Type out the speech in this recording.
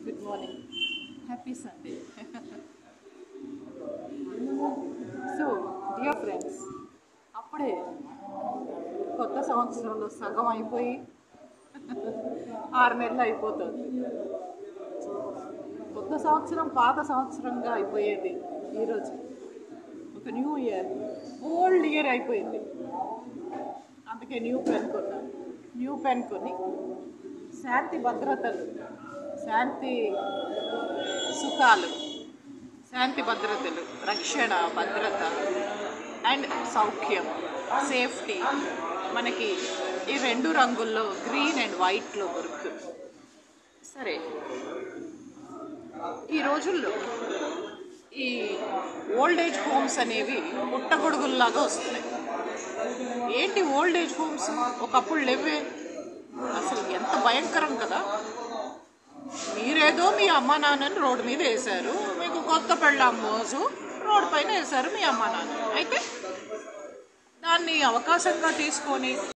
good morning happy Sunday so dear friends అప్పుడే కొత్త సంవత్సరంలో సగం అయిపోయి ఆరు నెలలు అయిపోతుంది కొత్త సంవత్సరం పాత సంవత్సరంగా అయిపోయేది ఈరోజు ఒక న్యూ ఇయర్ ఓల్డ్ ఇయర్ అయిపోయింది అందుకే న్యూ పెన్ కొన్నాను న్యూ పెన్ కొని శాంతి భద్రతలు శాంతి సుఖాలు శాంతి భద్రతలు రక్షణ భద్రత అండ్ సౌఖ్యం సేఫ్టీ మనకి ఈ రెండు రంగుల్లో గ్రీన్ అండ్ వైట్లో దొరుకుతుంది సరే ఈ రోజుల్లో ఈ ఓల్డ్ ఏజ్ హోమ్స్ అనేవి పుట్టగొడుగుల్లాగా వస్తున్నాయి ఏంటి ఓల్డ్ ఏజ్ హోమ్స్ ఒకప్పుడు లేవే అసలు ఎంత భయంకరం కదా మీరేదో మీ అమ్మ నాన్నని రోడ్డు మీద వేశారు మీకు కొత్త పెళ్ళాం మోజు రోడ్డు పైన వేశారు మీ అమ్మ నాన్న అయితే దాన్ని అవకాశంగా తీసుకొని